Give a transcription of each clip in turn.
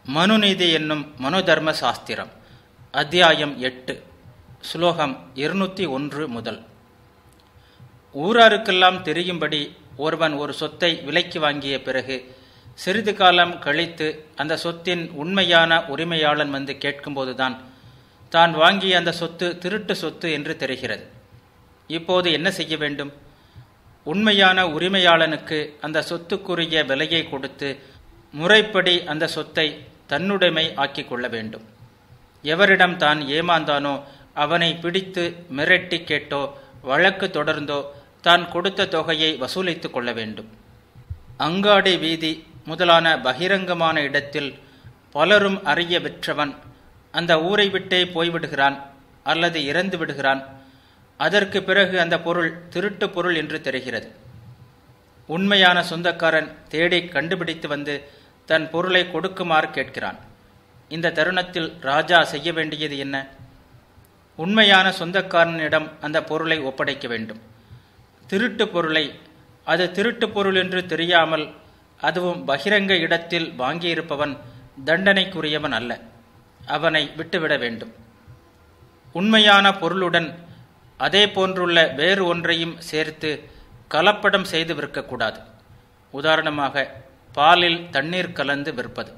மனுநீதி என்னும் மனுதர்ம சாஸ்திரம் அத்தியாயம் எட்டு ஸ்லோகம் இருநூத்தி ஒன்று முதல் ஊராருக்கெல்லாம் தெரியும்படி ஒருவன் ஒரு சொத்தை விலைக்கு வாங்கிய பிறகு சிறிது காலம் கழித்து அந்த சொத்தின் உண்மையான உரிமையாளன் வந்து கேட்கும்போதுதான் தான் வாங்கிய அந்த சொத்து திருட்டு சொத்து என்று தெரிகிறது இப்போது என்ன செய்ய வேண்டும் உண்மையான உரிமையாளனுக்கு அந்த சொத்துக்குரிய விலையை கொடுத்து முறைப்படி அந்த சொத்தை தன்னுடைமை ஆக்கிக் கொள்ள வேண்டும் எவரிடம் தான் ஏமாந்தானோ அவனை பிடித்து மிரட்டி கேட்டோ வழக்கு தொடர்ந்தோ தான் கொடுத்த தொகையை வசூலித்துக் கொள்ள வேண்டும் அங்காடி வீதி முதலான பகிரங்கமான இடத்தில் பலரும் அறிய பெற்றவன் அந்த ஊரை விட்டே போய்விடுகிறான் அல்லது இறந்து விடுகிறான் அதற்கு பிறகு அந்த பொருள் திருட்டு பொருள் என்று தெரிகிறது உண்மையான சொந்தக்காரன் தேடி கண்டுபிடித்து வந்து தன் பொருளை கொடுக்குமாறு கேட்கிறான் இந்த தருணத்தில் ராஜா செய்ய வேண்டியது என்ன உண்மையான சொந்தக்காரனிடம் அந்த பொருளை ஒப்படைக்க வேண்டும் திருட்டு பொருளை அது திருட்டு பொருள் என்று தெரியாமல் அதுவும் பகிரங்க இடத்தில் வாங்கியிருப்பவன் தண்டனைக்குரியவன் அல்ல அவனை விட்டுவிட வேண்டும் உண்மையான பொருளுடன் அதே போன்றுள்ள வேறு ஒன்றையும் சேர்த்து கலப்படம் செய்து விற்கக்கூடாது உதாரணமாக பாலில் தண்ணீர் கலந்து விற்பது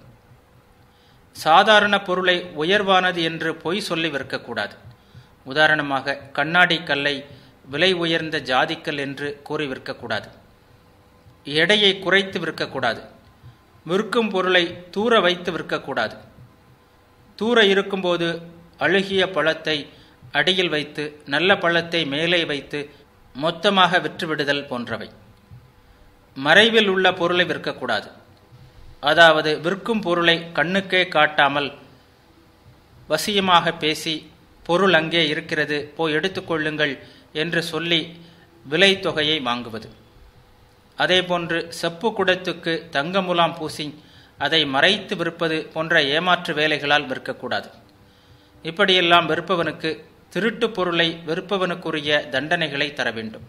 சாதாரண பொருளை உயர்வானது என்று பொய் சொல்லி விற்கக்கூடாது உதாரணமாக கண்ணாடி கல்லை விலை உயர்ந்த ஜாதிக்கல் என்று கூறி விற்கக்கூடாது எடையை குறைத்து விற்கக்கூடாது விற்கும் பொருளை தூர வைத்து விற்கக்கூடாது தூர இருக்கும்போது அழுகிய பழத்தை அடியில் வைத்து நல்ல பழத்தை மேலே வைத்து மொத்தமாக விற்றுவிடுதல் போன்றவை மறைவில் உள்ள பொருளை விற்கக்கூடாது அதாவது விற்கும் பொருளை கண்ணுக்கே காட்டாமல் வசியமாக பேசி பொருள் அங்கே இருக்கிறது போய் எடுத்துக்கொள்ளுங்கள் என்று சொல்லி விலை தொகையை வாங்குவது அதேபோன்று செப்பு குடத்துக்கு தங்க முலாம் பூசி அதை மறைத்து விற்பது போன்ற ஏமாற்று வேலைகளால் விற்கக்கூடாது இப்படியெல்லாம் விற்பவனுக்கு திருட்டு பொருளை விற்பவனுக்குரிய தண்டனைகளை தர வேண்டும்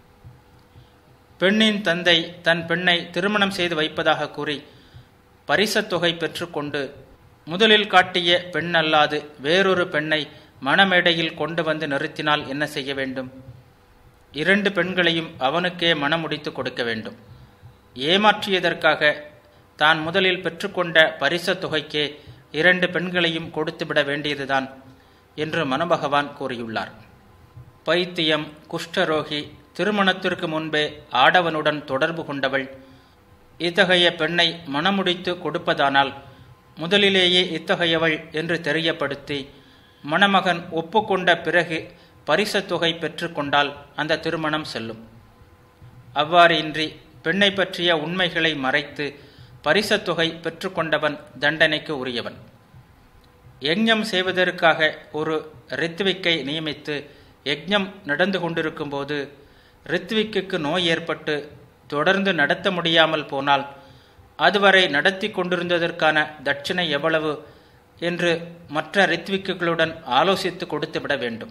பெண்ணின் தந்தை தன் பெண்ணை திருமணம் செய்து வைப்பதாக கூறி பரிசத் தொகை பெற்றுக்கொண்டு முதலில் காட்டிய பெண் அல்லாது வேறொரு பெண்ணை மணமேடையில் கொண்டு வந்து நிறுத்தினால் என்ன செய்ய வேண்டும் இரண்டு பெண்களையும் அவனுக்கே மணமுடித்து கொடுக்க வேண்டும் ஏமாற்றியதற்காக தான் முதலில் பெற்றுக்கொண்ட பரிசத் தொகைக்கே இரண்டு பெண்களையும் கொடுத்துவிட வேண்டியதுதான் என்று மனுபகவான் கூறியுள்ளார் பைத்தியம் குஷ்டரோகி திருமணத்திற்கு முன்பே ஆடவனுடன் தொடர்பு கொண்டவள் இத்தகைய பெண்ணை மணமுடித்து கொடுப்பதானால் முதலிலேயே இத்தகையவள் என்று தெரியப்படுத்தி மணமகன் ஒப்புக்கொண்ட பிறகு பரிசத் தொகை பெற்றுக்கொண்டால் அந்த திருமணம் செல்லும் அவ்வாறு இன்றி பெண்ணை பற்றிய உண்மைகளை மறைத்து பரிசத் தொகை பெற்றுக்கொண்டவன் தண்டனைக்கு உரியவன் யஜ்ஞம் செய்வதற்காக ஒரு ரித்விக்கை நியமித்து யஜ்ஞம் நடந்து கொண்டிருக்கும்போது ரித்விக்கு நோய் ஏற்பட்டு தொடர்ந்து நடத்த முடியாமல் போனால் அதுவரை நடத்தி கொண்டிருந்ததற்கான தட்சிணை எவ்வளவு என்று மற்ற ரித்விக்குகளுடன் ஆலோசித்து கொடுத்துவிட வேண்டும்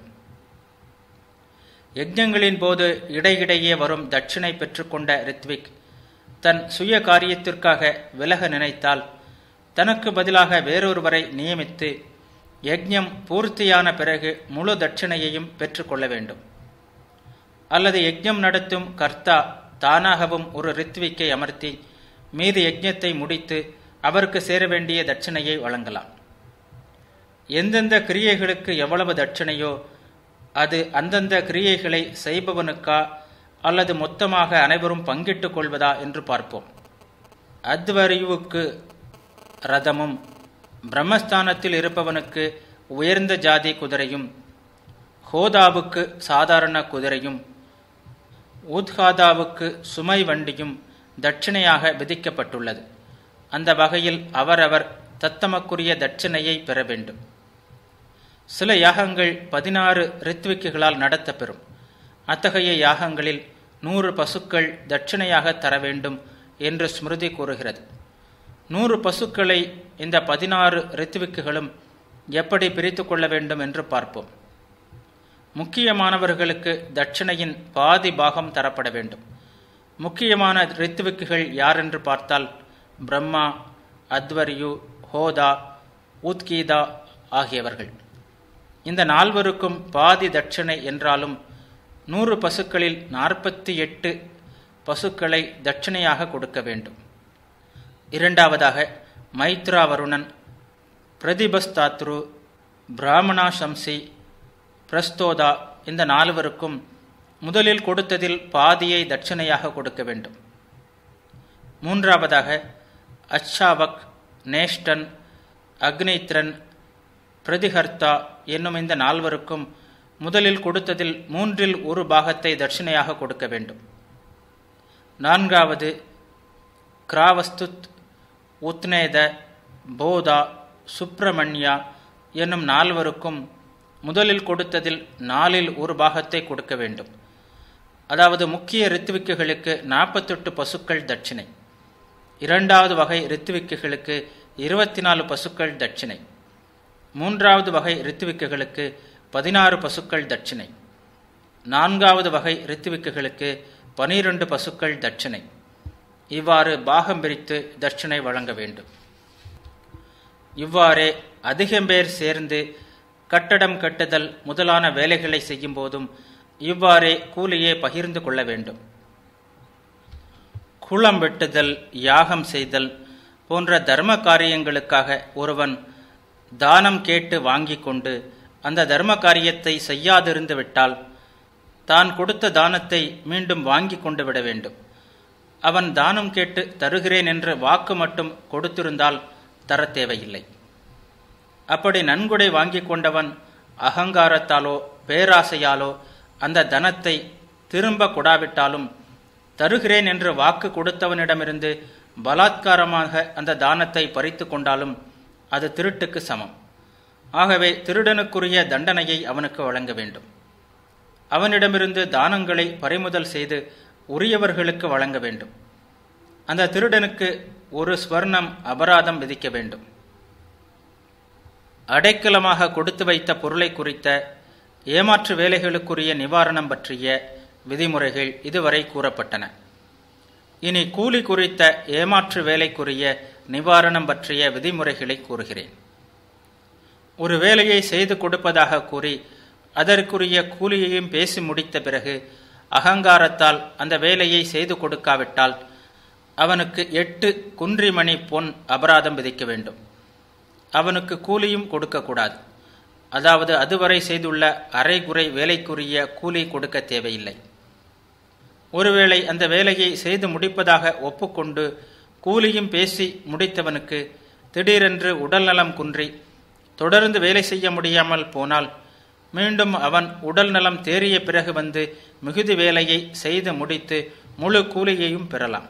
யஜ்ஞங்களின் போது இடையிடையே வரும் தட்சிணை பெற்றுக்கொண்ட ரித்விக் தன் சுய காரியத்திற்காக விலக நினைத்தால் தனக்கு பதிலாக வேறொருவரை நியமித்து யஜ்ஞம் பூர்த்தியான பிறகு முழு தட்சிணையையும் பெற்றுக்கொள்ள வேண்டும் அல்லது யஜ்ஞம் நடத்தும் கர்த்தா தானாகவும் ஒரு ரித்விக்கை அமர்த்தி மீது யஜ்ஞத்தை முடித்து அவருக்கு சேர வேண்டிய தட்சிணையை வழங்கலாம் எந்தெந்த கிரியைகளுக்கு எவ்வளவு தட்சிணையோ அது அந்தந்த கிரியைகளை செய்பவனுக்கா அல்லது மொத்தமாக அனைவரும் பங்கிட்டுக் கொள்வதா என்று பார்ப்போம் அத்வரியுவுக்கு ரதமும் பிரம்மஸ்தானத்தில் இருப்பவனுக்கு உயர்ந்த ஜாதி குதிரையும் ஹோதாவுக்கு சாதாரண குதிரையும் ஊத்காதாவுக்கு சுமை வண்டியும் தட்சிணையாக விதிக்கப்பட்டுள்ளது அந்த வகையில் அவரவர் தத்தமக்குரிய தட்சிணையை பெற வேண்டும் சில யாகங்கள் பதினாறு ரித்விக்குகளால் நடத்தப்பெறும் அத்தகைய யாகங்களில் நூறு பசுக்கள் தட்சிணையாக தர வேண்டும் என்று ஸ்மிருதி கூறுகிறது நூறு பசுக்களை இந்த பதினாறு ரித்விக்குகளும் எப்படி பிரித்து கொள்ள வேண்டும் என்று பார்ப்போம் முக்கியமானவர்களுக்கு தட்சிணையின் பாதி பாகம் தரப்பட வேண்டும் முக்கியமான ரித்துவிக்குகள் யார் என்று பார்த்தால் பிரம்மா அத்வரியு ஹோதா உத்கீதா ஆகியவர்கள் இந்த நால்வருக்கும் பாதி தட்சணை என்றாலும் நூறு பசுக்களில் நாற்பத்தி எட்டு பசுக்களை தட்சணையாக கொடுக்க வேண்டும் இரண்டாவதாக மைத்ரா வருணன் பிரதிபஸ்தாத்ரு பிராமணா சம்சி பிரஸ்தோதா இந்த நால்வருக்கும் முதலில் கொடுத்ததில் பாதியை தட்சணையாக கொடுக்க வேண்டும் மூன்றாவதாக அச்சாவக் நேஷ்டன் அக்னித்ரன் பிரதிஹர்த்தா என்னும் இந்த நால்வருக்கும் முதலில் கொடுத்ததில் மூன்றில் ஒரு பாகத்தை தட்சிணையாக கொடுக்க வேண்டும் நான்காவது கிராவஸ்துத் உத்னேத போதா சுப்பிரமணியா என்னும் நால்வருக்கும் முதலில் கொடுத்ததில் நாலில் ஒரு பாகத்தை கொடுக்க வேண்டும் அதாவது முக்கிய ரித்துவிக்குகளுக்கு நாற்பத்தெட்டு பசுக்கள் தட்சிணை இரண்டாவது வகை ரித்துவிக்குகளுக்கு இருபத்தி நாலு பசுக்கள் தட்சிணை மூன்றாவது வகை ரித்துவிக்குகளுக்கு பதினாறு பசுக்கள் தட்சிணை நான்காவது வகை ரித்துவிக்குகளுக்கு பனிரெண்டு பசுக்கள் தட்சிணை இவ்வாறு பாகம் பிரித்து தட்சிணை வழங்க வேண்டும் இவ்வாறே அதிகம் பேர் சேர்ந்து கட்டடம் கட்டுதல் முதலான வேலைகளை செய்யும் போதும் இவ்வாறே கூலியே பகிர்ந்து கொள்ள வேண்டும் குளம் வெட்டுதல் யாகம் செய்தல் போன்ற தர்ம காரியங்களுக்காக ஒருவன் தானம் கேட்டு வாங்கி கொண்டு அந்த தர்ம காரியத்தை செய்யாதிருந்து விட்டால் தான் கொடுத்த தானத்தை மீண்டும் வாங்கி கொண்டு விட வேண்டும் அவன் தானம் கேட்டு தருகிறேன் என்று வாக்கு மட்டும் கொடுத்திருந்தால் தர தேவையில்லை அப்படி நன்கொடை வாங்கி கொண்டவன் அகங்காரத்தாலோ பேராசையாலோ அந்த தனத்தை திரும்ப கொடாவிட்டாலும் தருகிறேன் என்று வாக்கு கொடுத்தவனிடமிருந்து பலாத்காரமாக அந்த தானத்தை பறித்து கொண்டாலும் அது திருட்டுக்கு சமம் ஆகவே திருடனுக்குரிய தண்டனையை அவனுக்கு வழங்க வேண்டும் அவனிடமிருந்து தானங்களை பறிமுதல் செய்து உரியவர்களுக்கு வழங்க வேண்டும் அந்த திருடனுக்கு ஒரு ஸ்வர்ணம் அபராதம் விதிக்க வேண்டும் அடைக்கலமாக கொடுத்து வைத்த பொருளை குறித்த ஏமாற்று வேலைகளுக்குரிய நிவாரணம் பற்றிய விதிமுறைகள் இதுவரை கூறப்பட்டன இனி கூலி குறித்த ஏமாற்று வேலைக்குரிய நிவாரணம் பற்றிய விதிமுறைகளை கூறுகிறேன் ஒரு வேலையை செய்து கொடுப்பதாக கூறி அதற்குரிய கூலியையும் பேசி முடித்த பிறகு அகங்காரத்தால் அந்த வேலையை செய்து கொடுக்காவிட்டால் அவனுக்கு எட்டு குன்றிமணி பொன் அபராதம் விதிக்க வேண்டும் அவனுக்கு கூலியும் கொடுக்கக்கூடாது அதாவது அதுவரை செய்துள்ள அரைகுறை வேலைக்குரிய கூலி கொடுக்க தேவையில்லை ஒருவேளை அந்த வேலையை செய்து முடிப்பதாக ஒப்புக்கொண்டு கூலியும் பேசி முடித்தவனுக்கு திடீரென்று உடல்நலம் குன்றி தொடர்ந்து வேலை செய்ய முடியாமல் போனால் மீண்டும் அவன் உடல் நலம் தேறிய பிறகு வந்து மிகுதி வேலையை செய்து முடித்து முழு கூலியையும் பெறலாம்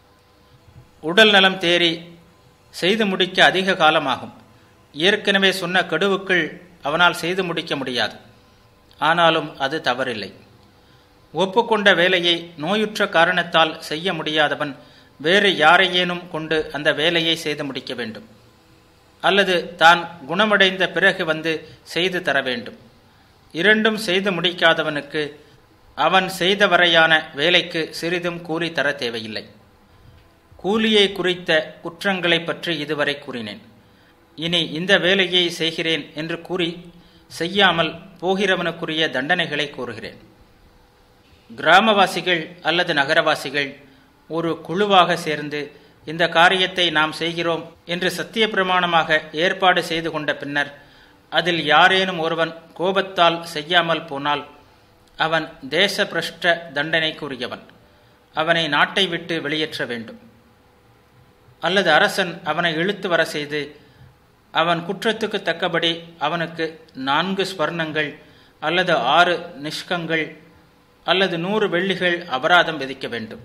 உடல் நலம் தேறி செய்து முடிக்க அதிக காலமாகும் ஏற்கனவே சொன்ன கெடுவுக்குள் அவனால் செய்து முடிக்க முடியாது ஆனாலும் அது தவறில்லை ஒப்புக்கொண்ட வேலையை நோயுற்ற காரணத்தால் செய்ய முடியாதவன் வேறு யாரையேனும் கொண்டு அந்த வேலையை செய்து முடிக்க வேண்டும் அல்லது தான் குணமடைந்த பிறகு வந்து செய்து தர வேண்டும் இரண்டும் செய்து முடிக்காதவனுக்கு அவன் செய்த வரையான வேலைக்கு சிறிதும் கூலி தர தேவையில்லை கூலியை குறித்த குற்றங்களை பற்றி இதுவரை கூறினேன் இனி இந்த வேலையை செய்கிறேன் என்று கூறி செய்யாமல் போகிறவனுக்குரிய தண்டனைகளை கூறுகிறேன் கிராமவாசிகள் அல்லது நகரவாசிகள் ஒரு குழுவாக சேர்ந்து இந்த காரியத்தை நாம் செய்கிறோம் என்று சத்திய பிரமாணமாக ஏற்பாடு செய்து கொண்ட பின்னர் அதில் யாரேனும் ஒருவன் கோபத்தால் செய்யாமல் போனால் அவன் தேச பிரஷ்ட தண்டனைக்குரியவன் அவனை நாட்டை விட்டு வெளியேற்ற வேண்டும் அல்லது அரசன் அவனை இழுத்து வர செய்து அவன் குற்றத்துக்கு தக்கபடி அவனுக்கு நான்கு ஸ்வர்ணங்கள் அல்லது ஆறு நிஷ்கங்கள் அல்லது நூறு வெள்ளிகள் அபராதம் விதிக்க வேண்டும்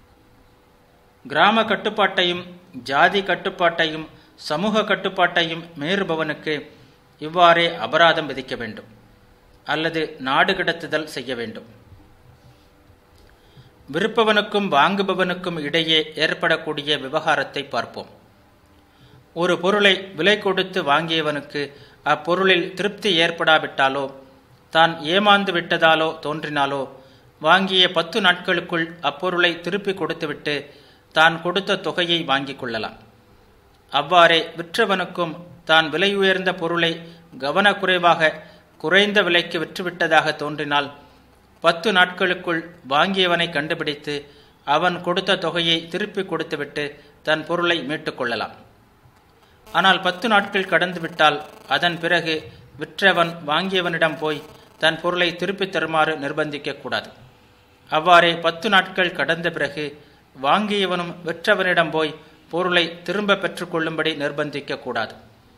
கிராம கட்டுப்பாட்டையும் ஜாதி கட்டுப்பாட்டையும் சமூக கட்டுப்பாட்டையும் மீறுபவனுக்கு இவ்வாறே அபராதம் விதிக்க வேண்டும் அல்லது நாடு கடத்துதல் செய்ய வேண்டும் விற்பவனுக்கும் வாங்குபவனுக்கும் இடையே ஏற்படக்கூடிய விவகாரத்தை பார்ப்போம் ஒரு பொருளை விலை கொடுத்து வாங்கியவனுக்கு அப்பொருளில் திருப்தி ஏற்படாவிட்டாலோ தான் ஏமாந்து விட்டதாலோ தோன்றினாலோ வாங்கிய பத்து நாட்களுக்குள் அப்பொருளை திருப்பி கொடுத்துவிட்டு தான் கொடுத்த தொகையை வாங்கிக் கொள்ளலாம் அவ்வாறே விற்றவனுக்கும் தான் விலையுயர்ந்த பொருளை கவனக்குறைவாக குறைந்த விலைக்கு விற்றுவிட்டதாக தோன்றினால் பத்து நாட்களுக்குள் வாங்கியவனை கண்டுபிடித்து அவன் கொடுத்த தொகையை திருப்பி கொடுத்துவிட்டு தன் பொருளை மீட்டுக் கொள்ளலாம் ஆனால் பத்து நாட்கள் கடந்துவிட்டால் அதன் பிறகு விற்றவன் வாங்கியவனிடம் போய் தன் பொருளை திருப்பித் தருமாறு நிர்பந்திக்கக்கூடாது அவ்வாறே பத்து நாட்கள் கடந்த பிறகு வாங்கியவனும் விற்றவனிடம் போய் பொருளை திரும்ப பெற்றுக்கொள்ளும்படி நிர்பந்திக்கக்கூடாது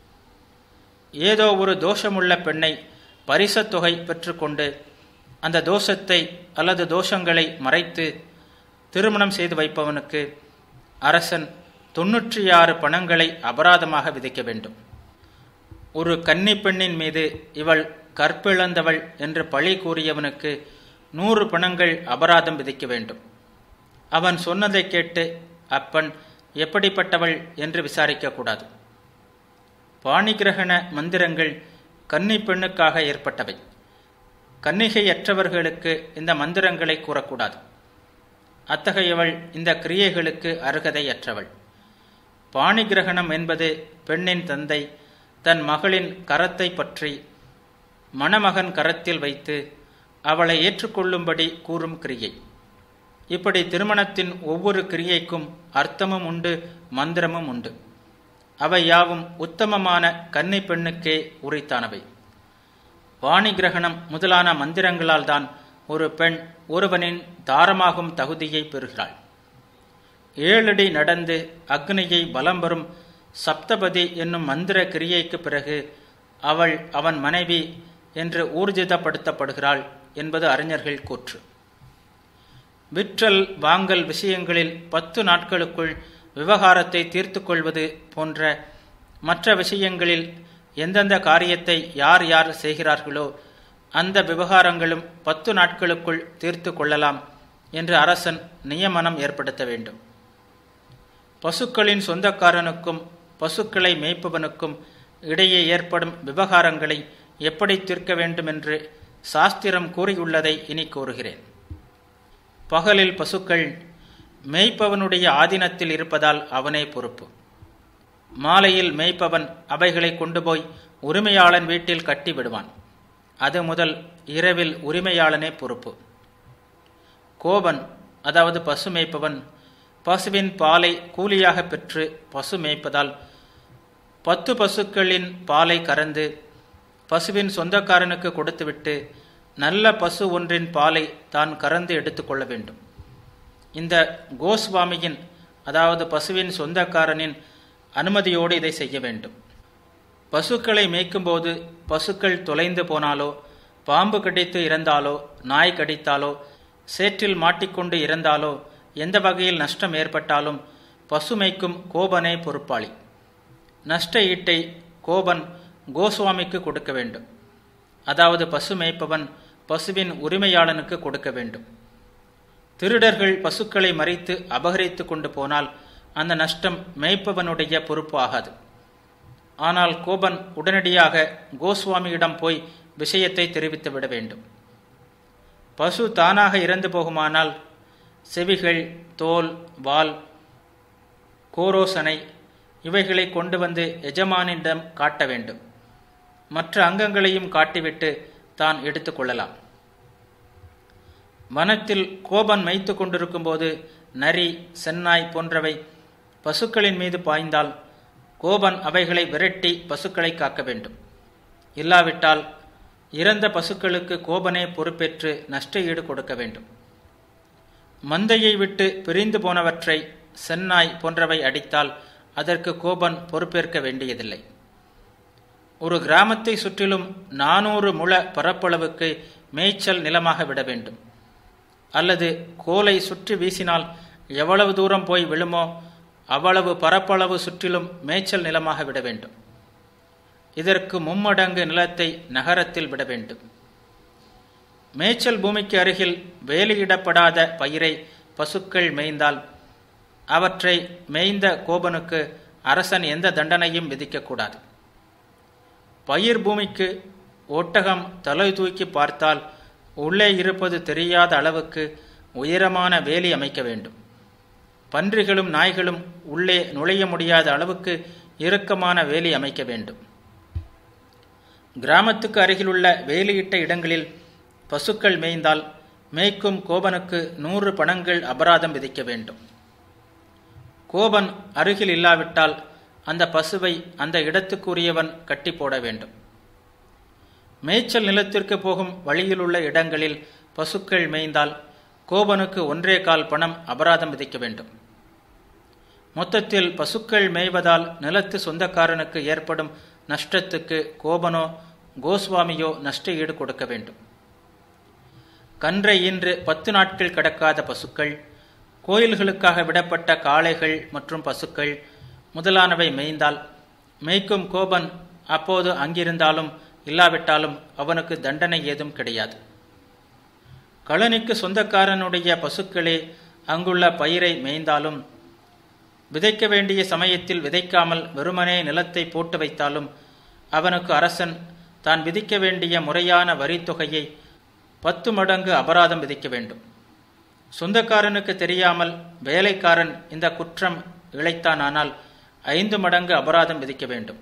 ஏதோ ஒரு தோஷமுள்ள பெண்ணை பரிசத் தொகை பெற்றுக்கொண்டு அந்த தோஷத்தை அல்லது தோஷங்களை மறைத்து திருமணம் செய்து வைப்பவனுக்கு அரசன் தொன்னூற்றி ஆறு பணங்களை அபராதமாக விதிக்க வேண்டும் ஒரு கன்னி பெண்ணின் மீது இவள் கற்பிழந்தவள் என்று பழி கூறியவனுக்கு நூறு பணங்கள் அபராதம் விதிக்க வேண்டும் அவன் சொன்னதை கேட்டு அப்பெண் எப்படிப்பட்டவள் என்று விசாரிக்கக்கூடாது பாணிகிரகண மந்திரங்கள் கன்னி பெண்ணுக்காக ஏற்பட்டவை கன்னிகையற்றவர்களுக்கு இந்த மந்திரங்களை கூறக்கூடாது அத்தகையவள் இந்த கிரியைகளுக்கு அருகதையற்றவள் பாணிகிரகணம் என்பது பெண்ணின் தந்தை தன் மகளின் கரத்தை பற்றி மணமகன் கரத்தில் வைத்து அவளை ஏற்றுக்கொள்ளும்படி கூறும் கிரியை இப்படி திருமணத்தின் ஒவ்வொரு கிரியைக்கும் அர்த்தமும் உண்டு மந்திரமும் உண்டு அவை யாவும் உத்தமமான கன்னி பெண்ணுக்கே உரித்தானவை வாணி கிரகணம் முதலான மந்திரங்களால் தான் ஒரு பெண் ஒருவனின் தாரமாகும் தகுதியை பெறுகிறாள் ஏழடி நடந்து அக்னியை பலம் வரும் சப்தபதி என்னும் மந்திர கிரியைக்கு பிறகு அவள் அவன் மனைவி என்று ஊர்ஜிதப்படுத்தப்படுகிறாள் என்பது அறிஞர்கள் கூற்று விற்றல் வாங்கல் விஷயங்களில் பத்து நாட்களுக்குள் விவகாரத்தை தீர்த்து கொள்வது போன்ற மற்ற விஷயங்களில் எந்தெந்த காரியத்தை யார் யார் செய்கிறார்களோ அந்த விவகாரங்களும் பத்து நாட்களுக்குள் தீர்த்து கொள்ளலாம் என்று அரசன் நியமனம் ஏற்படுத்த வேண்டும் பசுக்களின் சொந்தக்காரனுக்கும் பசுக்களை மேய்ப்பவனுக்கும் இடையே ஏற்படும் விவகாரங்களை எப்படி தீர்க்க வேண்டும் என்று சாஸ்திரம் கூறியுள்ளதை இனி கூறுகிறேன் பகலில் பசுக்கள் மேய்ப்பவனுடைய ஆதீனத்தில் இருப்பதால் அவனே பொறுப்பு மாலையில் மேய்ப்பவன் அவைகளை கொண்டு போய் உரிமையாளன் வீட்டில் கட்டி விடுவான் அது முதல் இரவில் உரிமையாளனே பொறுப்பு கோபன் அதாவது பசு மேய்ப்பவன் பசுவின் பாலை கூலியாக பெற்று பசு மேய்ப்பதால் பத்து பசுக்களின் பாலை கறந்து பசுவின் சொந்தக்காரனுக்கு கொடுத்துவிட்டு நல்ல பசு ஒன்றின் பாலை தான் கறந்து எடுத்துக்கொள்ள வேண்டும் இந்த கோஸ்வாமியின் அதாவது பசுவின் சொந்தக்காரனின் அனுமதியோடு இதை செய்ய வேண்டும் பசுக்களை மேய்க்கும்போது பசுக்கள் தொலைந்து போனாலோ பாம்பு கடித்து இறந்தாலோ நாய் கடித்தாலோ சேற்றில் மாட்டிக்கொண்டு இறந்தாலோ எந்த வகையில் நஷ்டம் ஏற்பட்டாலும் பசு மேய்க்கும் கோபனே பொறுப்பாளி நஷ்ட ஈட்டை கோபன் கோஸ்வாமிக்கு கொடுக்க வேண்டும் அதாவது பசு மேய்ப்பவன் பசுவின் உரிமையாளனுக்கு கொடுக்க வேண்டும் திருடர்கள் பசுக்களை மறித்து அபகரித்து கொண்டு போனால் அந்த நஷ்டம் மேய்ப்பவனுடைய பொறுப்பு ஆகாது ஆனால் கோபன் உடனடியாக கோஸ்வாமியிடம் போய் விஷயத்தை தெரிவித்து விட வேண்டும் பசு தானாக இறந்து போகுமானால் செவிகள் தோல் வால் கோரோசனை இவைகளை கொண்டு வந்து எஜமானிடம் காட்ட வேண்டும் மற்ற அங்கங்களையும் காட்டிவிட்டு தான் எடுத்துக்கொள்ளலாம் வனத்தில் கோபன் மேய்த்து கொண்டிருக்கும் போது நரி சென்னாய் போன்றவை பசுக்களின் மீது பாய்ந்தால் கோபன் அவைகளை விரட்டி பசுக்களை காக்க வேண்டும் இல்லாவிட்டால் இறந்த பசுக்களுக்கு கோபனே பொறுப்பேற்று நஷ்ட ஈடு கொடுக்க வேண்டும் மந்தையை விட்டு பிரிந்து போனவற்றை சென்னாய் போன்றவை அடித்தால் அதற்கு கோபன் பொறுப்பேற்க வேண்டியதில்லை ஒரு கிராமத்தை சுற்றிலும் நானூறு முழ பரப்பளவுக்கு மேய்ச்சல் நிலமாக விட வேண்டும் அல்லது கோலை சுற்றி வீசினால் எவ்வளவு தூரம் போய் விழுமோ அவ்வளவு பரப்பளவு சுற்றிலும் மேய்ச்சல் நிலமாக விட வேண்டும் இதற்கு மும்மடங்கு நிலத்தை நகரத்தில் விட வேண்டும் மேய்ச்சல் பூமிக்கு அருகில் வேலியிடப்படாத பயிரை பசுக்கள் மேய்ந்தால் அவற்றை மேய்ந்த கோபனுக்கு அரசன் எந்த தண்டனையும் விதிக்கக்கூடாது பயிர் பூமிக்கு ஒட்டகம் தலை தூக்கி பார்த்தால் உள்ளே இருப்பது தெரியாத அளவுக்கு உயரமான வேலி அமைக்க வேண்டும் பன்றிகளும் நாய்களும் உள்ளே நுழைய முடியாத அளவுக்கு இறுக்கமான வேலி அமைக்க வேண்டும் கிராமத்துக்கு அருகிலுள்ள வேலியிட்ட இடங்களில் பசுக்கள் மேய்ந்தால் மேய்க்கும் கோபனுக்கு நூறு பணங்கள் அபராதம் விதிக்க வேண்டும் கோபன் அருகில் இல்லாவிட்டால் அந்த பசுவை அந்த இடத்துக்குரியவன் கட்டி போட வேண்டும் மேய்ச்சல் நிலத்திற்கு போகும் வழியிலுள்ள இடங்களில் பசுக்கள் மேய்ந்தால் கோபனுக்கு ஒன்றே கால் பணம் அபராதம் விதிக்க வேண்டும் மொத்தத்தில் பசுக்கள் மேய்வதால் நிலத்து சொந்தக்காரனுக்கு ஏற்படும் நஷ்டத்துக்கு கோபனோ கோஸ்வாமியோ நஷ்ட ஈடு கொடுக்க வேண்டும் கன்றை ஈன்று பத்து நாட்கள் கடக்காத பசுக்கள் கோயில்களுக்காக விடப்பட்ட காளைகள் மற்றும் பசுக்கள் முதலானவை மேய்ந்தால் மேய்க்கும் கோபன் அப்போது அங்கிருந்தாலும் இல்லாவிட்டாலும் அவனுக்கு தண்டனை ஏதும் கிடையாது கழனிக்கு சொந்தக்காரனுடைய பசுக்களே அங்குள்ள பயிரை மேய்ந்தாலும் விதைக்க வேண்டிய சமயத்தில் விதைக்காமல் வெறுமனே நிலத்தை போட்டு வைத்தாலும் அவனுக்கு அரசன் தான் விதிக்க வேண்டிய முறையான வரித்தொகையை பத்து மடங்கு அபராதம் விதிக்க வேண்டும் சொந்தக்காரனுக்கு தெரியாமல் வேலைக்காரன் இந்த குற்றம் இழைத்தானானால் ஐந்து மடங்கு அபராதம் விதிக்க வேண்டும்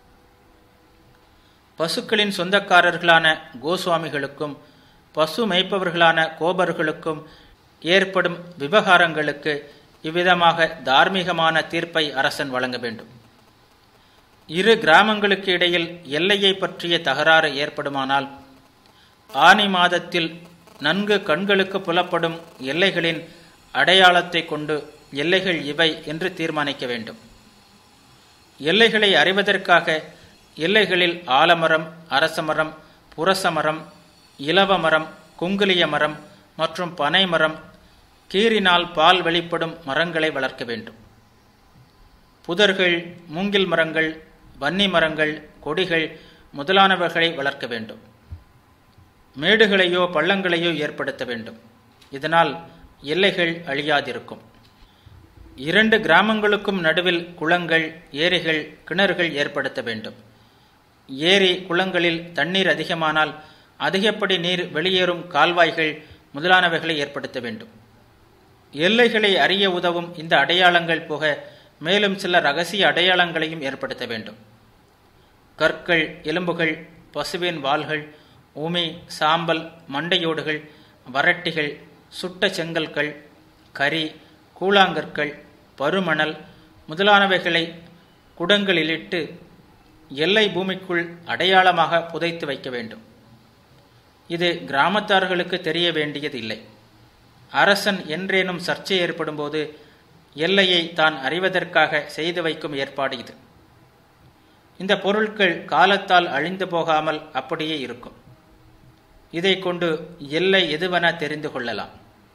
பசுக்களின் சொந்தக்காரர்களான கோஸ்வாமிகளுக்கும் பசு மேய்ப்பவர்களான கோபர்களுக்கும் ஏற்படும் விவகாரங்களுக்கு இவ்விதமாக தார்மீகமான தீர்ப்பை அரசன் வழங்க வேண்டும் இரு கிராமங்களுக்கு இடையில் எல்லையை பற்றிய தகராறு ஏற்படுமானால் ஆனி மாதத்தில் நன்கு கண்களுக்கு புலப்படும் எல்லைகளின் அடையாளத்தை கொண்டு எல்லைகள் இவை என்று தீர்மானிக்க வேண்டும் எல்லைகளை அறிவதற்காக எல்லைகளில் ஆலமரம் அரசமரம் புரசமரம் இலவ மரம் குங்குலிய மரம் மற்றும் பனை மரம் கீறினால் பால் வெளிப்படும் மரங்களை வளர்க்க வேண்டும் புதர்கள் மூங்கில் மரங்கள் வன்னி மரங்கள் கொடிகள் முதலானவர்களை வளர்க்க வேண்டும் மேடுகளையோ பள்ளங்களையோ ஏற்படுத்த வேண்டும் இதனால் எல்லைகள் அழியாதிருக்கும் இரண்டு கிராமங்களுக்கும் நடுவில் குளங்கள் ஏரிகள் கிணறுகள் ஏற்படுத்த வேண்டும் ஏரி குளங்களில் தண்ணீர் அதிகமானால் அதிகப்படி நீர் வெளியேறும் கால்வாய்கள் முதலானவைகளை ஏற்படுத்த வேண்டும் எல்லைகளை அறிய உதவும் இந்த அடையாளங்கள் போக மேலும் சில ரகசிய அடையாளங்களையும் ஏற்படுத்த வேண்டும் கற்கள் எலும்புகள் பசுவின் வாள்கள் உமி சாம்பல் மண்டையோடுகள் வரட்டிகள் சுட்ட செங்கல்கள் கரி கூழாங்கற்கள் பருமணல் முதலானவைகளை குடங்களிலிட்டு எல்லை பூமிக்குள் அடையாளமாக புதைத்து வைக்க வேண்டும் இது கிராமத்தார்களுக்கு தெரிய வேண்டியதில்லை அரசன் என்றேனும் சர்ச்சை ஏற்படும்போது எல்லையை தான் அறிவதற்காக செய்து வைக்கும் ஏற்பாடு இது இந்த பொருட்கள் காலத்தால் அழிந்து போகாமல் அப்படியே இருக்கும் இதை கொண்டு எல்லை எதுவென தெரிந்து கொள்ளலாம்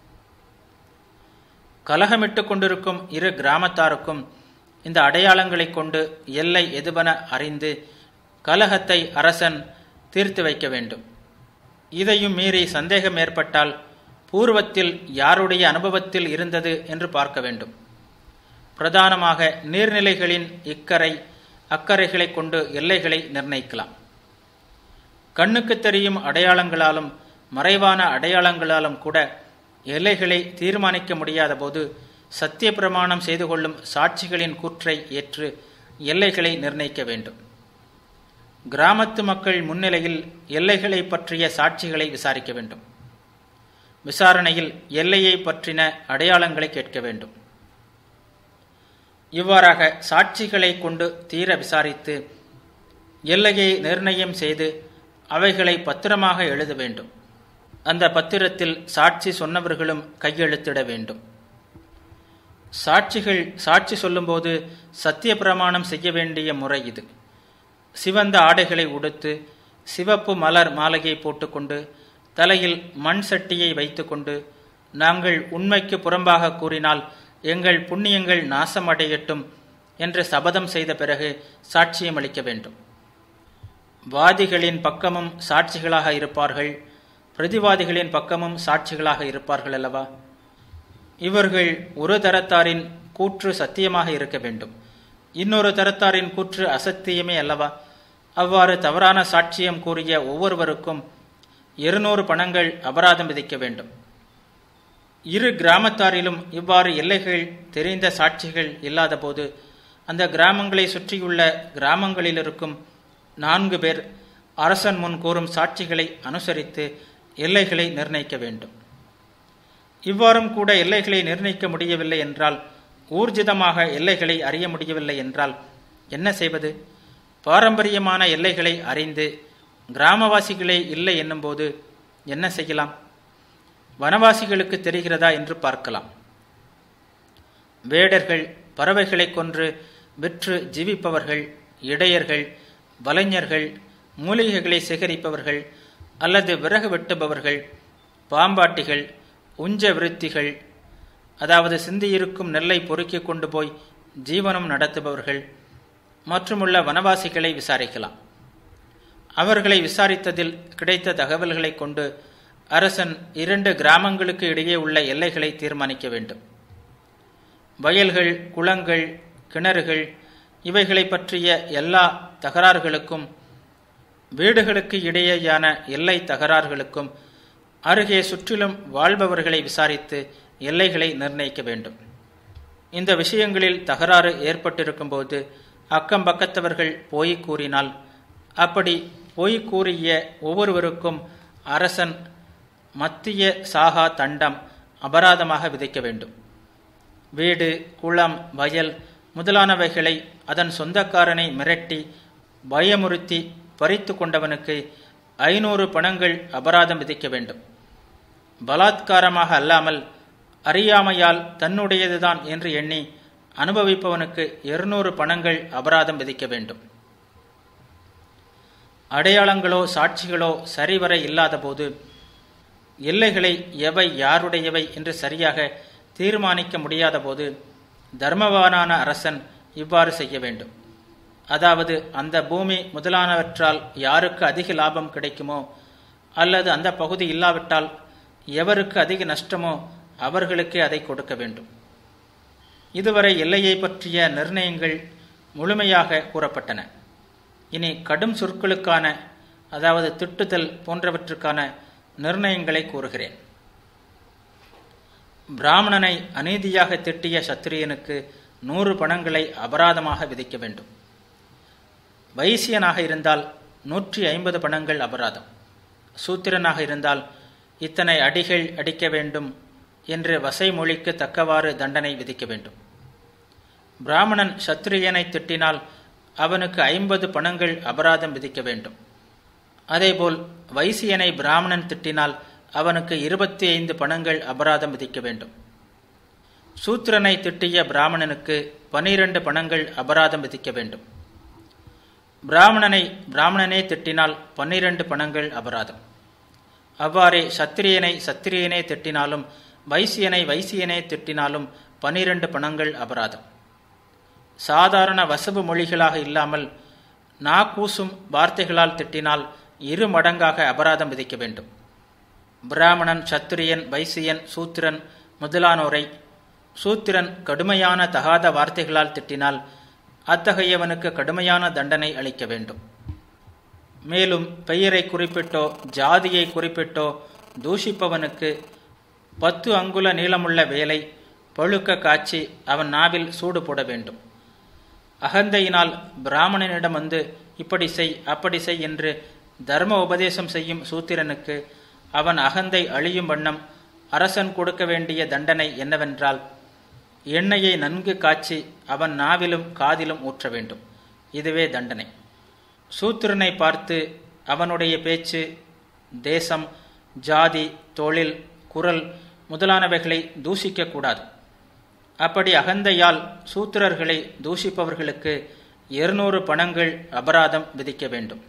கலகமிட்டு கொண்டிருக்கும் இரு கிராமத்தாருக்கும் இந்த அடையாளங்களைக் கொண்டு எல்லை எதுவென அறிந்து கலகத்தை அரசன் தீர்த்து வைக்க வேண்டும் இதையும் மீறி சந்தேகம் ஏற்பட்டால் பூர்வத்தில் யாருடைய அனுபவத்தில் இருந்தது என்று பார்க்க வேண்டும் பிரதானமாக நீர்நிலைகளின் இக்கரை அக்கறைகளை கொண்டு எல்லைகளை நிர்ணயிக்கலாம் கண்ணுக்கு தெரியும் அடையாளங்களாலும் மறைவான அடையாளங்களாலும் கூட எல்லைகளை தீர்மானிக்க முடியாத போது சத்திய பிரமாணம் செய்து கொள்ளும் சாட்சிகளின் கூற்றை ஏற்று எல்லைகளை நிர்ணயிக்க வேண்டும் கிராமத்து மக்கள் முன்னிலையில் எல்லைகளை பற்றிய சாட்சிகளை விசாரிக்க வேண்டும் விசாரணையில் எல்லையை பற்றின அடையாளங்களை கேட்க வேண்டும் இவ்வாறாக சாட்சிகளை கொண்டு தீர விசாரித்து எல்லையை நிர்ணயம் செய்து அவைகளை பத்திரமாக எழுத வேண்டும் அந்த பத்திரத்தில் சாட்சி சொன்னவர்களும் கையெழுத்திட வேண்டும் சாட்சிகள் சாட்சி சொல்லும்போது சத்திய பிரமாணம் செய்ய வேண்டிய முறை இது சிவந்த ஆடைகளை உடுத்து சிவப்பு மலர் மாலையை போட்டுக்கொண்டு தலையில் மண் சட்டியை வைத்துக்கொண்டு நாங்கள் உண்மைக்கு புறம்பாக கூறினால் எங்கள் புண்ணியங்கள் நாசமடையட்டும் என்று சபதம் செய்த பிறகு சாட்சியம் அளிக்க வேண்டும் வாதிகளின் பக்கமும் சாட்சிகளாக இருப்பார்கள் பிரதிவாதிகளின் பக்கமும் சாட்சிகளாக இருப்பார்கள் அல்லவா இவர்கள் ஒரு தரத்தாரின் கூற்று சத்தியமாக இருக்க வேண்டும் இன்னொரு தரத்தாரின் கூற்று அசத்தியமே அல்லவா அவ்வாறு தவறான சாட்சியம் கூறிய ஒவ்வொருவருக்கும் இருநூறு பணங்கள் அபராதம் விதிக்க வேண்டும் இரு கிராமத்தாரிலும் இவ்வாறு எல்லைகள் தெரிந்த சாட்சிகள் இல்லாதபோது அந்த கிராமங்களை சுற்றியுள்ள கிராமங்களில் இருக்கும் நான்கு பேர் அரசன் முன் கூறும் சாட்சிகளை அனுசரித்து எல்லைகளை நிர்ணயிக்க வேண்டும் இவ்வாறும் கூட எல்லைகளை நிர்ணயிக்க முடியவில்லை என்றால் ஊர்ஜிதமாக எல்லைகளை அறிய முடியவில்லை என்றால் என்ன செய்வது பாரம்பரியமான எல்லைகளை அறிந்து கிராமவாசிகளே இல்லை என்னும்போது என்ன செய்யலாம் வனவாசிகளுக்கு தெரிகிறதா என்று பார்க்கலாம் வேடர்கள் பறவைகளை கொன்று விற்று ஜீவிப்பவர்கள் இடையர்கள் வலைஞர்கள் மூலிகைகளை சேகரிப்பவர்கள் அல்லது விறகு வெட்டுபவர்கள் பாம்பாட்டிகள் உஞ்ச விருத்திகள் அதாவது சிந்தியிருக்கும் நெல்லை பொறுக்கி கொண்டு போய் ஜீவனம் நடத்துபவர்கள் மற்றுமுள்ள வனவாசிகளை விசாரிக்கலாம் அவர்களை விசாரித்ததில் கிடைத்த தகவல்களை கொண்டு அரசன் இரண்டு கிராமங்களுக்கு இடையே உள்ள எல்லைகளை தீர்மானிக்க வேண்டும் வயல்கள் குளங்கள் கிணறுகள் இவைகளை பற்றிய எல்லா தகராறுகளுக்கும் வீடுகளுக்கு இடையேயான எல்லை தகராறுகளுக்கும் அருகே சுற்றிலும் வாழ்பவர்களை விசாரித்து எல்லைகளை நிர்ணயிக்க வேண்டும் இந்த விஷயங்களில் தகராறு ஏற்பட்டிருக்கும்போது அக்கம் பக்கத்தவர்கள் போய் கூறினால் அப்படி போய் கூறிய ஒவ்வொருவருக்கும் அரசன் மத்திய சாகா தண்டம் அபராதமாக விதிக்க வேண்டும் வீடு குளம் வயல் முதலானவைகளை அதன் சொந்தக்காரனை மிரட்டி பயமுறுத்தி பறித்து கொண்டவனுக்கு ஐநூறு பணங்கள் அபராதம் விதிக்க வேண்டும் பலாத்காரமாக அல்லாமல் அறியாமையால் தன்னுடையதுதான் என்று எண்ணி அனுபவிப்பவனுக்கு இருநூறு பணங்கள் அபராதம் விதிக்க வேண்டும் அடையாளங்களோ சாட்சிகளோ சரிவர இல்லாத போது எல்லைகளை எவை யாருடையவை என்று சரியாக தீர்மானிக்க முடியாத போது தர்மவானான அரசன் இவ்வாறு செய்ய வேண்டும் அதாவது அந்த பூமி முதலானவற்றால் யாருக்கு அதிக லாபம் கிடைக்குமோ அல்லது அந்த பகுதி இல்லாவிட்டால் எவருக்கு அதிக நஷ்டமோ அவர்களுக்கே அதை கொடுக்க வேண்டும் இதுவரை எல்லையை பற்றிய நிர்ணயங்கள் முழுமையாக கூறப்பட்டன இனி கடும் சொற்களுக்கான அதாவது திட்டுதல் போன்றவற்றுக்கான நிர்ணயங்களை கூறுகிறேன் பிராமணனை அநீதியாக திட்டிய சத்திரியனுக்கு நூறு பணங்களை அபராதமாக விதிக்க வேண்டும் வைசியனாக இருந்தால் நூற்றி ஐம்பது பணங்கள் அபராதம் சூத்திரனாக இருந்தால் இத்தனை அடிகள் அடிக்க வேண்டும் என்று வசை மொழிக்கு தக்கவாறு தண்டனை விதிக்க வேண்டும் பிராமணன் சத்திரியனை திட்டினால் அவனுக்கு ஐம்பது பணங்கள் அபராதம் விதிக்க வேண்டும் அதேபோல் வைசியனை பிராமணன் திட்டினால் அவனுக்கு இருபத்தி ஐந்து பணங்கள் அபராதம் விதிக்க வேண்டும் சூத்திரனை திட்டிய பிராமணனுக்கு பனிரெண்டு பணங்கள் அபராதம் விதிக்க வேண்டும் பிராமணனை பிராமணனே திட்டினால் பன்னிரண்டு பணங்கள் அபராதம் அவ்வாறே சத்திரியனை சத்திரியனே திட்டினாலும் வைசியனை வைசியனே திட்டினாலும் பனிரெண்டு பணங்கள் அபராதம் சாதாரண வசவு மொழிகளாக இல்லாமல் நா கூசும் வார்த்தைகளால் திட்டினால் இரு மடங்காக அபராதம் விதிக்க வேண்டும் பிராமணன் சத்திரியன் வைசியன் சூத்திரன் முதலானோரை சூத்திரன் கடுமையான தகாத வார்த்தைகளால் திட்டினால் அத்தகையவனுக்கு கடுமையான தண்டனை அளிக்க வேண்டும் மேலும் பெயரை குறிப்பிட்டோ ஜாதியை குறிப்பிட்டோ தூஷிப்பவனுக்கு பத்து அங்குல நீளமுள்ள வேலை பழுக்க காய்ச்சி அவன் நாவில் சூடு போட வேண்டும் அகந்தையினால் பிராமணனிடம் வந்து இப்படி செய் அப்படி செய் என்று தர்ம உபதேசம் செய்யும் சூத்திரனுக்கு அவன் அகந்தை அழியும் வண்ணம் அரசன் கொடுக்க வேண்டிய தண்டனை என்னவென்றால் எண்ணெயை நன்கு காய்ச்சி அவன் நாவிலும் காதிலும் ஊற்ற வேண்டும் இதுவே தண்டனை சூத்திரனை பார்த்து அவனுடைய பேச்சு தேசம் ஜாதி தொழில் குரல் முதலானவைகளை தூஷிக்கக்கூடாது அப்படி அகந்தையால் சூத்திரர்களை தூஷிப்பவர்களுக்கு இருநூறு பணங்கள் அபராதம் விதிக்க வேண்டும்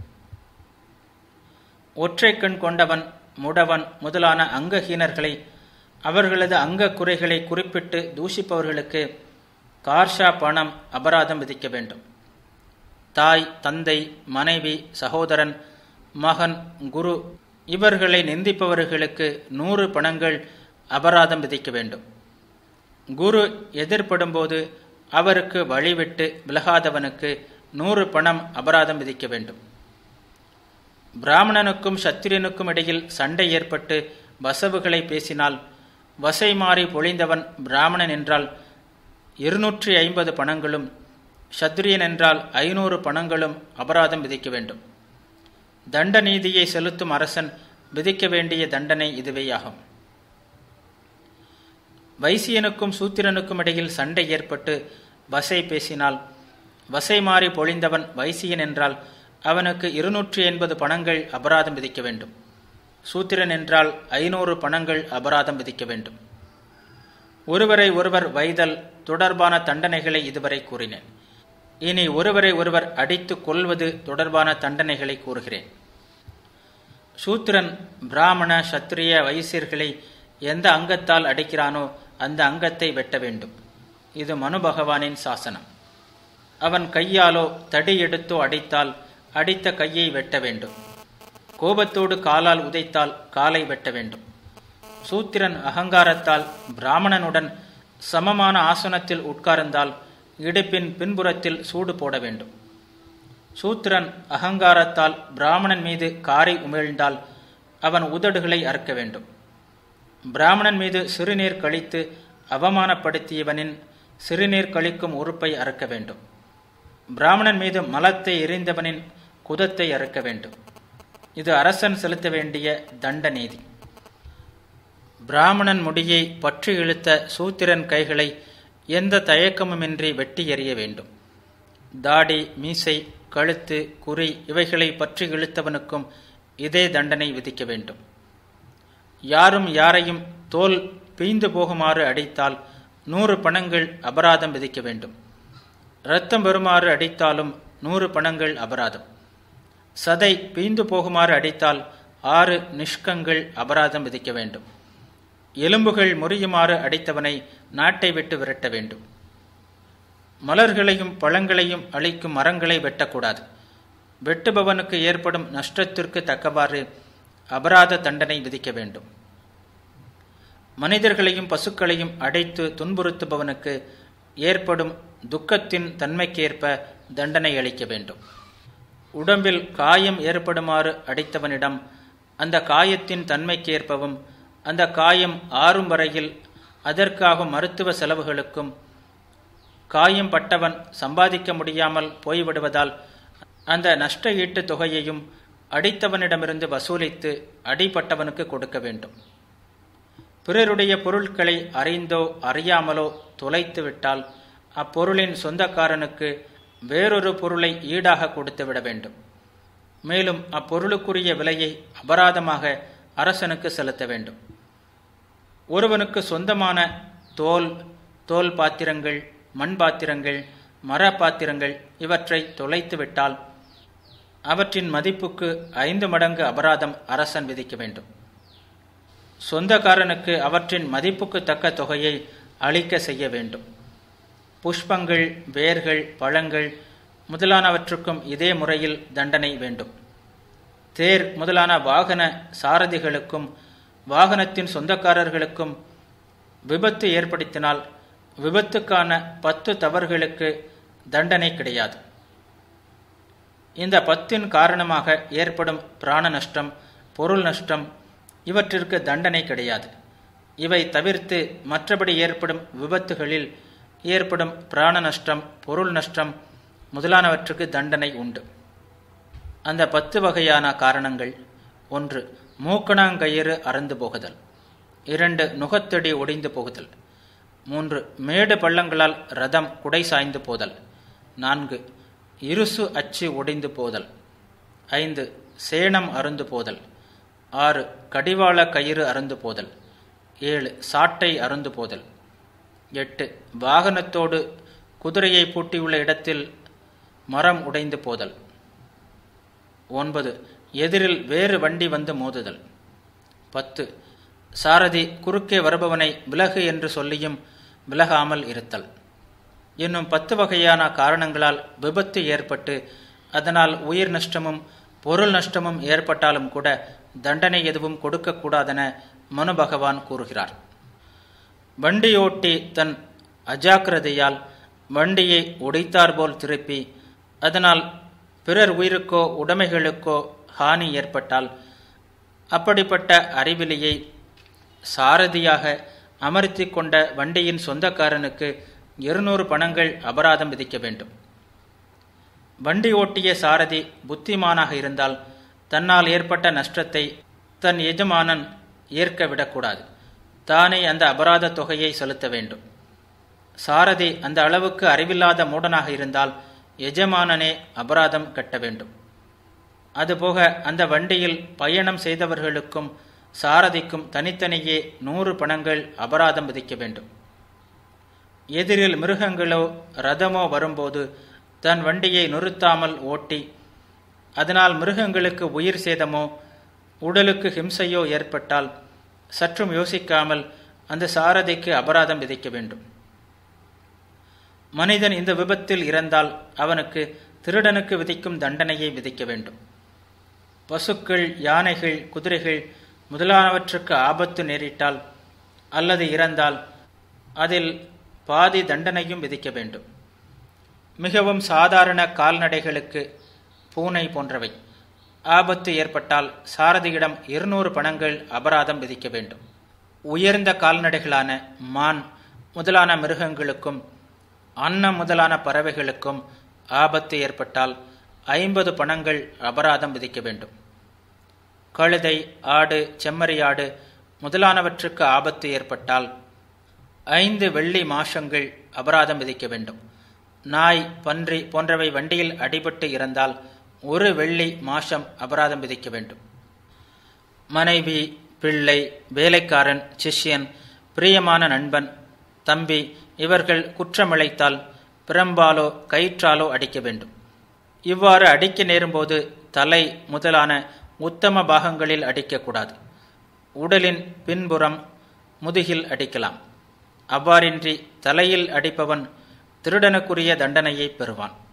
ஒற்றை கண் கொண்டவன் முடவன் முதலான அங்கஹீனர்களை அவர்களது அங்க குறைகளை குறிப்பிட்டு தூஷிப்பவர்களுக்கு கார்ஷா பணம் அபராதம் விதிக்க வேண்டும் தாய் தந்தை மனைவி சகோதரன் மகன் குரு இவர்களை நிந்திப்பவர்களுக்கு நூறு பணங்கள் அபராதம் விதிக்க வேண்டும் குரு எதிர்ப்படும்போது அவருக்கு வழிவிட்டு விலகாதவனுக்கு நூறு பணம் அபராதம் விதிக்க வேண்டும் பிராமணனுக்கும் சத்திரியனுக்கும் இடையில் சண்டை ஏற்பட்டு வசவுகளை பேசினால் வசை மாறி பொழிந்தவன் பிராமணன் என்றால் இருநூற்றி ஐம்பது பணங்களும் சத்திரியன் என்றால் ஐநூறு பணங்களும் அபராதம் விதிக்க வேண்டும் தண்ட நீதியை செலுத்தும் அரசன் விதிக்க வேண்டிய தண்டனை இதுவேயாகும் வைசியனுக்கும் சூத்திரனுக்கும் இடையில் சண்டை ஏற்பட்டு வசை பேசினால் வசை மாறி பொழிந்தவன் வைசியன் என்றால் அவனுக்கு இருநூற்றி எண்பது பணங்கள் அபராதம் விதிக்க வேண்டும் சூத்திரன் என்றால் ஐநூறு பணங்கள் அபராதம் விதிக்க வேண்டும் ஒருவரை ஒருவர் வைதல் தொடர்பான தண்டனைகளை இதுவரை கூறினேன் இனி ஒருவரை ஒருவர் அடித்து கொள்வது தொடர்பான தண்டனைகளை கூறுகிறேன் சூத்திரன் பிராமண சத்திரிய வைசியர்களை எந்த அங்கத்தால் அடிக்கிறானோ அந்த அங்கத்தை வெட்ட வேண்டும் இது மனு பகவானின் சாசனம் அவன் கையாலோ தடி எடுத்தோ அடித்தால் அடித்த கையை வெட்ட வேண்டும் கோபத்தோடு காலால் உதைத்தால் காலை வெட்ட வேண்டும் சூத்திரன் அகங்காரத்தால் பிராமணனுடன் சமமான ஆசனத்தில் உட்கார்ந்தால் இடுப்பின் பின்புறத்தில் சூடு போட வேண்டும் சூத்திரன் அகங்காரத்தால் பிராமணன் மீது காரை உமிழ்ந்தால் அவன் உதடுகளை அறுக்க வேண்டும் பிராமணன் மீது சிறுநீர் கழித்து அவமானப்படுத்தியவனின் சிறுநீர் கழிக்கும் உறுப்பை அறுக்க வேண்டும் பிராமணன் மீது மலத்தை எரிந்தவனின் குதத்தை அறுக்க வேண்டும் இது அரசன் செலுத்த வேண்டிய தண்ட நீதி பிராமணன் முடியை பற்றி இழுத்த சூத்திரன் கைகளை எந்த தயக்கமுமின்றி வெட்டி எறிய வேண்டும் தாடி மீசை கழுத்து குறி இவைகளை பற்றி இழுத்தவனுக்கும் இதே தண்டனை விதிக்க வேண்டும் யாரும் யாரையும் தோல் பீய்ந்து போகுமாறு அடித்தால் நூறு பணங்கள் அபராதம் விதிக்க வேண்டும் இரத்தம் வருமாறு அடித்தாலும் நூறு பணங்கள் அபராதம் சதை பீய்ந்து போகுமாறு அடித்தால் ஆறு நிஷ்கங்கள் அபராதம் விதிக்க வேண்டும் எலும்புகள் முறியுமாறு அடித்தவனை நாட்டை விட்டு விரட்ட வேண்டும் மலர்களையும் பழங்களையும் அழிக்கும் மரங்களை வெட்டக்கூடாது வெட்டுபவனுக்கு ஏற்படும் நஷ்டத்திற்கு தக்கவாறு அபராத தண்டனை விதிக்க வேண்டும் மனிதர்களையும் பசுக்களையும் அடைத்து துன்புறுத்துபவனுக்கு ஏற்படும் துக்கத்தின் தன்மைக்கேற்ப தண்டனை அளிக்க வேண்டும் உடம்பில் காயம் ஏற்படுமாறு அடித்தவனிடம் அந்த காயத்தின் தன்மைக்கேற்பவும் அந்த காயம் ஆறும் வரையில் அதற்காகும் மருத்துவ செலவுகளுக்கும் காயம் பட்டவன் சம்பாதிக்க முடியாமல் போய்விடுவதால் அந்த நஷ்ட ஈட்டு தொகையையும் அடித்தவனிடமிருந்து வசூலித்து அடிப்பட்டவனுக்கு கொடுக்க வேண்டும் பிறருடைய பொருட்களை அறிந்தோ அறியாமலோ தொலைத்து விட்டால் அப்பொருளின் சொந்தக்காரனுக்கு வேறொரு பொருளை ஈடாக கொடுத்து விட வேண்டும் மேலும் அப்பொருளுக்குரிய விலையை அபராதமாக அரசனுக்கு செலுத்த வேண்டும் ஒருவனுக்கு சொந்தமான தோல் தோல் பாத்திரங்கள் மண் பாத்திரங்கள் மர பாத்திரங்கள் இவற்றை தொலைத்து விட்டால் அவற்றின் மதிப்புக்கு ஐந்து மடங்கு அபராதம் அரசன் விதிக்க வேண்டும் சொந்தக்காரனுக்கு அவற்றின் மதிப்புக்கு தக்க தொகையை அளிக்க செய்ய வேண்டும் புஷ்பங்கள் வேர்கள் பழங்கள் முதலானவற்றுக்கும் இதே முறையில் தண்டனை வேண்டும் தேர் முதலான வாகன சாரதிகளுக்கும் வாகனத்தின் சொந்தக்காரர்களுக்கும் விபத்து ஏற்படுத்தினால் விபத்துக்கான பத்து தவறுகளுக்கு தண்டனை கிடையாது இந்த பத்தின் காரணமாக ஏற்படும் பிராண நஷ்டம் பொருள் நஷ்டம் இவற்றிற்கு தண்டனை கிடையாது இவை தவிர்த்து மற்றபடி ஏற்படும் விபத்துகளில் ஏற்படும் பிராண நஷ்டம் பொருள் நஷ்டம் முதலானவற்றுக்கு தண்டனை உண்டு அந்த பத்து வகையான காரணங்கள் ஒன்று மூக்கணாங்கயிறு அறந்து போகுதல் இரண்டு நுகத்தடி ஒடிந்து போகுதல் மூன்று மேடு பள்ளங்களால் ரதம் குடை சாய்ந்து போதல் நான்கு இருசு அச்சு ஒடிந்து போதல் ஐந்து சேணம் அருந்து போதல் ஆறு கடிவாள கயிறு அருந்து போதல் ஏழு சாட்டை அருந்து போதல் எட்டு வாகனத்தோடு குதிரையை பூட்டியுள்ள இடத்தில் மரம் உடைந்து போதல் ஒன்பது எதிரில் வேறு வண்டி வந்து மோதுதல் பத்து சாரதி குறுக்கே வருபவனை விலகு என்று சொல்லியும் விலகாமல் இருத்தல் இன்னும் பத்து வகையான காரணங்களால் விபத்து ஏற்பட்டு அதனால் உயிர் நஷ்டமும் பொருள் நஷ்டமும் ஏற்பட்டாலும் கூட தண்டனை எதுவும் கொடுக்கக்கூடாதென மனு பகவான் கூறுகிறார் வண்டியோட்டி தன் அஜாக்கிரதையால் வண்டியை உடைத்தாற்போல் திருப்பி அதனால் பிறர் உயிருக்கோ உடைமைகளுக்கோ ஹானி ஏற்பட்டால் அப்படிப்பட்ட அறிவிலியை சாரதியாக அமர்த்தி கொண்ட வண்டியின் சொந்தக்காரனுக்கு இருநூறு பணங்கள் அபராதம் விதிக்க வேண்டும் வண்டி ஓட்டிய சாரதி புத்திமானாக இருந்தால் தன்னால் ஏற்பட்ட நஷ்டத்தை தன் எஜமானன் ஏற்க விடக்கூடாது தானே அந்த அபராத தொகையை செலுத்த வேண்டும் சாரதி அந்த அளவுக்கு அறிவில்லாத மூடனாக இருந்தால் எஜமானனே அபராதம் கட்ட வேண்டும் அதுபோக அந்த வண்டியில் பயணம் செய்தவர்களுக்கும் சாரதிக்கும் தனித்தனியே நூறு பணங்கள் அபராதம் விதிக்க வேண்டும் எதிரில் மிருகங்களோ ரதமோ வரும்போது தன் வண்டியை நிறுத்தாமல் ஓட்டி அதனால் மிருகங்களுக்கு உயிர் சேதமோ உடலுக்கு ஹிம்சையோ ஏற்பட்டால் சற்றும் யோசிக்காமல் அந்த சாரதிக்கு அபராதம் விதிக்க வேண்டும் மனிதன் இந்த விபத்தில் இறந்தால் அவனுக்கு திருடனுக்கு விதிக்கும் தண்டனையை விதிக்க வேண்டும் பசுக்கள் யானைகள் குதிரைகள் முதலானவற்றுக்கு ஆபத்து நேரிட்டால் அல்லது இறந்தால் அதில் பாதி தண்டனையும் விதிக்க வேண்டும் மிகவும் சாதாரண கால்நடைகளுக்கு பூனை போன்றவை ஆபத்து ஏற்பட்டால் சாரதியிடம் இருநூறு பணங்கள் அபராதம் விதிக்க வேண்டும் உயர்ந்த கால்நடைகளான மான் முதலான மிருகங்களுக்கும் அன்னம் முதலான பறவைகளுக்கும் ஆபத்து ஏற்பட்டால் ஐம்பது பணங்கள் அபராதம் விதிக்க வேண்டும் கழுதை ஆடு செம்மறியாடு முதலானவற்றுக்கு ஆபத்து ஏற்பட்டால் ஐந்து வெள்ளி மாஷங்கள் அபராதம் விதிக்க வேண்டும் நாய் பன்றி போன்றவை வண்டியில் அடிபட்டு இறந்தால் ஒரு வெள்ளி மாஷம் அபராதம் விதிக்க வேண்டும் மனைவி பிள்ளை வேலைக்காரன் சிஷ்யன் பிரியமான நண்பன் தம்பி இவர்கள் குற்றமிழைத்தால் பிரம்பாலோ கயிற்றாலோ அடிக்க வேண்டும் இவ்வாறு அடிக்க நேரும்போது தலை முதலான உத்தம பாகங்களில் அடிக்கக்கூடாது உடலின் பின்புறம் முதுகில் அடிக்கலாம் அவ்வாறின்றி தலையில் அடிப்பவன் திருடனுக்குரிய தண்டனையை பெறுவான்